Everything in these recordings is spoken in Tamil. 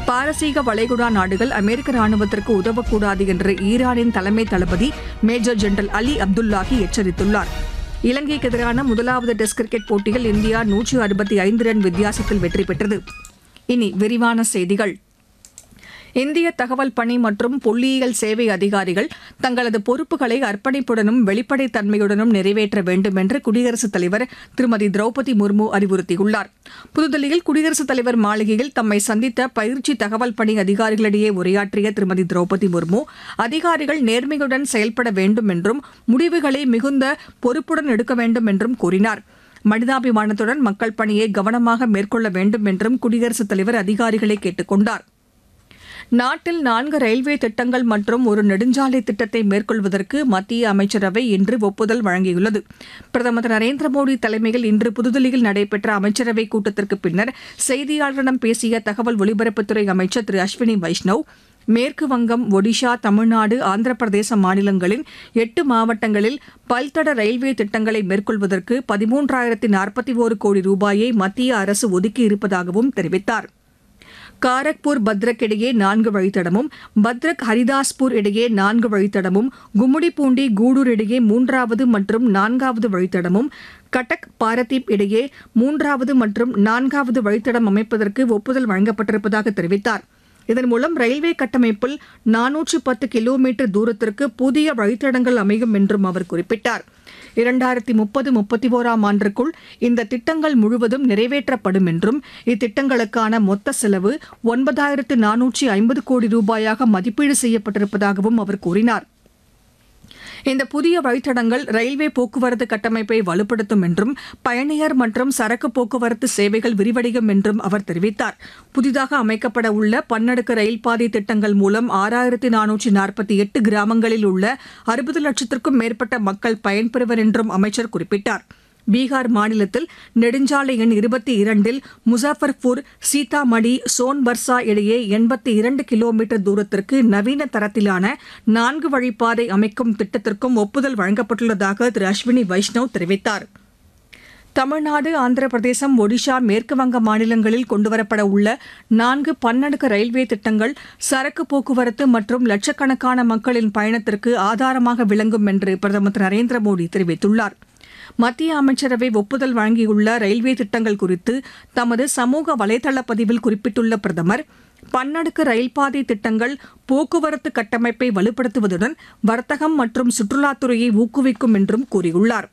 பாரசீக வளைகுடா நாடுகள் அமெரிக்க ராணுவத்திற்கு உதவக்கூடாது என்று ஈரானின் தலைமை தளபதி மேஜர் ஜெனரல் அலி அப்துல்லாஹி எச்சரித்துள்ளார் இலங்கைக்கு எதிரான முதலாவது டெஸ்ட் கிரிக்கெட் போட்டியில் இந்தியா நூற்று அறுபத்தி ஐந்து ரன் வித்தியாசத்தில் வெற்றி பெற்றது இனி விரிவான செய்திகள் இந்திய தகவல் பணி மற்றும் புள்ளியியல் சேவை அதிகாரிகள் தங்களது பொறுப்புகளை அர்ப்பணிப்புடனும் வெளிப்படைத்தன்மையுடனும் நிறைவேற்ற வேண்டும் என்று குடியரசுத் தலைவர் திருமதி திரௌபதி முர்மு அறிவுறுத்தியுள்ளார் புதுதில்லியில் குடியரசுத் தலைவர் மாளிகையில் தம்மை சந்தித்த பயிற்சி தகவல் பணி அதிகாரிகளிடையே உரையாற்றிய திருமதி திரௌபதி முர்மு அதிகாரிகள் நேர்மையுடன் செயல்பட வேண்டும் என்றும் முடிவுகளை மிகுந்த பொறுப்புடன் எடுக்க வேண்டும் என்றும் கூறினார் மனிதாபிமானத்துடன் மக்கள் பணியை கவனமாக மேற்கொள்ள வேண்டும் என்றும் குடியரசுத் தலைவர் அதிகாரிகளை கேட்டுக் கொண்டார் நாட்டில் நான்கு ரயில்வே திட்டங்கள் மற்றும் ஒரு நெடுஞ்சாலை திட்டத்தை மேற்கொள்வதற்கு மத்திய அமைச்சரவை இன்று ஒப்புதல் வழங்கியுள்ளது பிரதமர் திரு நரேந்திர மோடி தலைமையில் இன்று புதுதில்லியில் நடைபெற்ற அமைச்சரவை கூட்டத்திற்கு பின்னர் செய்தியாளர்களிடம் பேசிய தகவல் ஒலிபரப்புத்துறை அமைச்சர் திரு அஸ்வினி வைஷ்ணவ் மேற்கு வங்கம் ஒடிஷா தமிழ்நாடு ஆந்திர பிரதேச மாநிலங்களின் எட்டு மாவட்டங்களில் பல்தட ரயில்வே திட்டங்களை மேற்கொள்வதற்கு பதிமூன்றாயிரத்தி நாற்பத்தி ஒரு கோடி ரூபாயை மத்திய அரசு ஒதுக்கியிருப்பதாகவும் தெரிவித்தார் காரக்பூர் பத்ரக் இடையே நான்கு வழித்தடமும் பத்ரக் ஹரிதாஸ்பூர் இடையே நான்கு வழித்தடமும் கும்முடிப்பூண்டி கூடூர் இடையே மூன்றாவது மற்றும் நான்காவது வழித்தடமும் கட்டக் பாரதீப் இடையே மூன்றாவது மற்றும் நான்காவது வழித்தடம் அமைப்பதற்கு ஒப்புதல் வழங்கப்பட்டிருப்பதாக தெரிவித்தார் இதன் மூலம் ரயில்வே கட்டமைப்பில் நானூற்று பத்து கிலோமீட்டர் தூரத்திற்கு புதிய வழித்தடங்கள் அமையும் என்றும் அவர் குறிப்பிட்டார் இரண்டாயிரத்தி முப்பது முப்பத்தி ஓராம் ஆண்டிற்குள் இந்த திட்டங்கள் முழுவதும் நிறைவேற்றப்படும் என்றும் இத்திட்டங்களுக்கான மொத்த செலவு ஒன்பதாயிரத்து நானூற்றி ஐம்பது கோடி ரூபாயாக மதிப்பீடு செய்யப்பட்டிருப்பதாகவும் அவர் கூறினார் இந்த புதிய வழித்தடங்கள் ரயில்வே போக்குவரத்து கட்டமைப்பை வலுப்படுத்தும் என்றும் பயணியர் மற்றும் சரக்கு போக்குவரத்து சேவைகள் விரிவடையும் என்றும் அவர் தெரிவித்தார் புதிதாக அமைக்கப்பட உள்ள பன்னடுக்கு ரயில் பாதை திட்டங்கள் மூலம் ஆறாயிரத்தி நானூற்றி நாற்பத்தி எட்டு கிராமங்களில் உள்ள அறுபது லட்சத்திற்கும் மேற்பட்ட மக்கள் பயன்பெறுவர் என்றும் அமைச்சர் குறிப்பிட்டார் பீகார் மாநிலத்தில் நெடுஞ்சாலை எண் இருபத்தி இரண்டில் முசாஃபர்பூர் சீதாமடி சோன்பர்சா இடையே எண்பத்தி இரண்டு கிலோமீட்டர் தூரத்திற்கு நவீன தரத்திலான நான்கு வழிப்பாதை அமைக்கும் திட்டத்திற்கும் ஒப்புதல் வழங்கப்பட்டுள்ளதாக திரு அஸ்வினி வைஷ்ணவ் தெரிவித்தார் தமிழ்நாடு ஆந்திர பிரதேசம் ஒடிஷா மேற்குவங்க மாநிலங்களில் கொண்டுவரப்பட உள்ள நான்கு பன்னடுக்கு ரயில்வே திட்டங்கள் சரக்கு போக்குவரத்து மற்றும் லட்சக்கணக்கான மக்களின் பயணத்திற்கு ஆதாரமாக விளங்கும் என்று பிரதமர் திரு நரேந்திர மோடி தெரிவித்துள்ளார் மத்திய அமைச்சரவை ஒப்புதல் வழங்கியுள்ள ரயில்வே திட்டங்கள் குறித்து தமது சமூக வலைதள பதிவில் குறிப்பிட்டுள்ள பிரதமர் பன்னடுக்கு ரயில்பாதை திட்டங்கள் போக்குவரத்து கட்டமைப்பை வலுப்படுத்துவதுடன் வர்த்தகம் மற்றும் சுற்றுலாத்துறையை ஊக்குவிக்கும் என்றும் கூறியுள்ளார்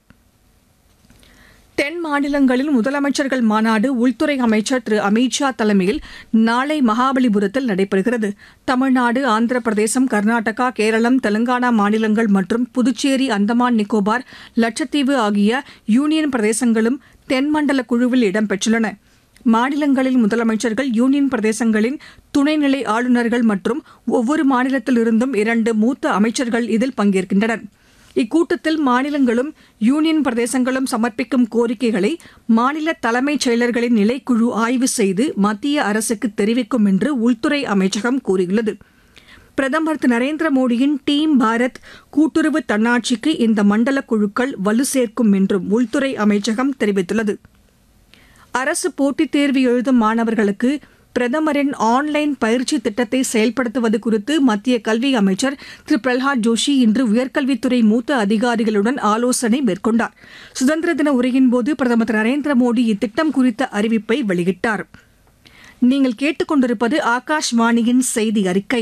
தென் மாநிலங்களில் முதலமைச்சர்கள் மாநாடு உள்துறை அமைச்சர் திரு அமித்ஷா தலைமையில் நாளை மகாபலிபுரத்தில் நடைபெறுகிறது தமிழ்நாடு ஆந்திர பிரதேசம் கர்நாடகா கேரளம் தெலங்கானா மாநிலங்கள் மற்றும் புதுச்சேரி அந்தமான் நிக்கோபார் லட்சத்தீவு ஆகிய யூனியன் பிரதேசங்களும் தென்மண்டல குழுவில் இடம்பெற்றுள்ளன மாநிலங்களில் முதலமைச்சர்கள் யூனியன் பிரதேசங்களின் துணைநிலை ஆளுநர்கள் மற்றும் ஒவ்வொரு மாநிலத்திலிருந்தும் இரண்டு மூத்த அமைச்சர்கள் இதில் பங்கேற்கின்றனர் இக்கூட்டத்தில் மாநிலங்களும் யூனியன் பிரதேசங்களும் சமர்ப்பிக்கும் கோரிக்கைகளை மாநில தலைமைச் செயலர்களின் நிலைக்குழு ஆய்வு செய்து மத்திய அரசுக்கு தெரிவிக்கும் என்று உள்துறை அமைச்சகம் கூறியுள்ளது பிரதமர் திரு நரேந்திர மோடியின் டீம் பாரத் கூட்டுறவு தன்னாட்சிக்கு இந்த மண்டல குழுக்கள் வலு சேர்க்கும் என்றும் உள்துறை அமைச்சகம் தெரிவித்துள்ளது அரசு போட்டித் தேர்வு எழுதும் மாணவர்களுக்கு பிரதமரின் ஆன்லைன் பயிற்சி திட்டத்தை செயல்படுத்துவது குறித்து மத்திய கல்வி அமைச்சர் திரு பிரல்ஹாத் ஜோஷி இன்று உயர்கல்வித்துறை மூத்த அதிகாரிகளுடன் ஆலோசனை மேற்கொண்டார் சுதந்திர தின உரையின் போது பிரதமர் திரு நரேந்திர மோடி இத்திட்டம் குறித்த அறிவிப்பை வெளியிட்டார் நீங்கள் கேட்டுக்கொண்டிருப்பது ஆகாஷ்வாணியின் செய்தி அறிக்கை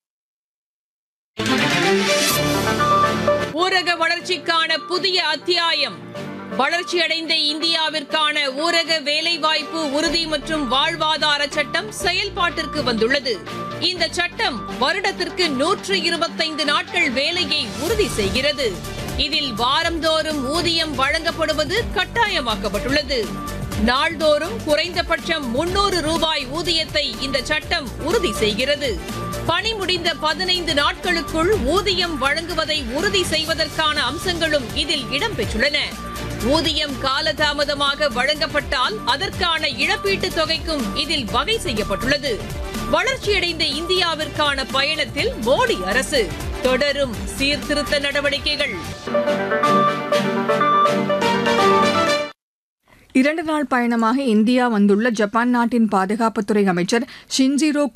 ஊரக வளர்ச்சிக்கான புதிய அத்தியாயம் வளர்ச்சியடைந்த இந்தியாவிற்கான ஊரக வேலைவாய்ப்பு உறுதி மற்றும் வாழ்வாதார சட்டம் செயல்பாட்டிற்கு வந்துள்ளது இந்த சட்டம் வருடத்திற்கு நூற்று இருபத்தைந்து நாட்கள் வேலையை உறுதி செய்கிறது இதில் வாரந்தோறும் ஊதியம் வழங்கப்படுவது கட்டாயமாக்கப்பட்டுள்ளது நாள்தோறும் குறைந்தபட்சம் முன்னூறு ரூபாய் ஊதியத்தை இந்த சட்டம் உறுதி செய்கிறது பணி முடிந்த பதினைந்து நாட்களுக்குள் ஊதியம் வழங்குவதை உறுதி செய்வதற்கான அம்சங்களும் இதில் இடம்பெற்றுள்ளன ஊதியம் காலதாமதமாக வழங்கப்பட்டால் அதற்கான இழப்பீட்டுத் தொகைக்கும் இதில் வகை செய்யப்பட்டுள்ளது வளர்ச்சியடைந்த இந்தியாவிற்கான பயணத்தில் மோடி அரசு தொடரும் சீர்திருத்த நடவடிக்கைகள் இரண்டு நாள் பயணமாக இந்தியா வந்துள்ள ஜப்பான் நாட்டின் பாதுகாப்புத்துறை அமைச்சர் ஷின்ஜிரோ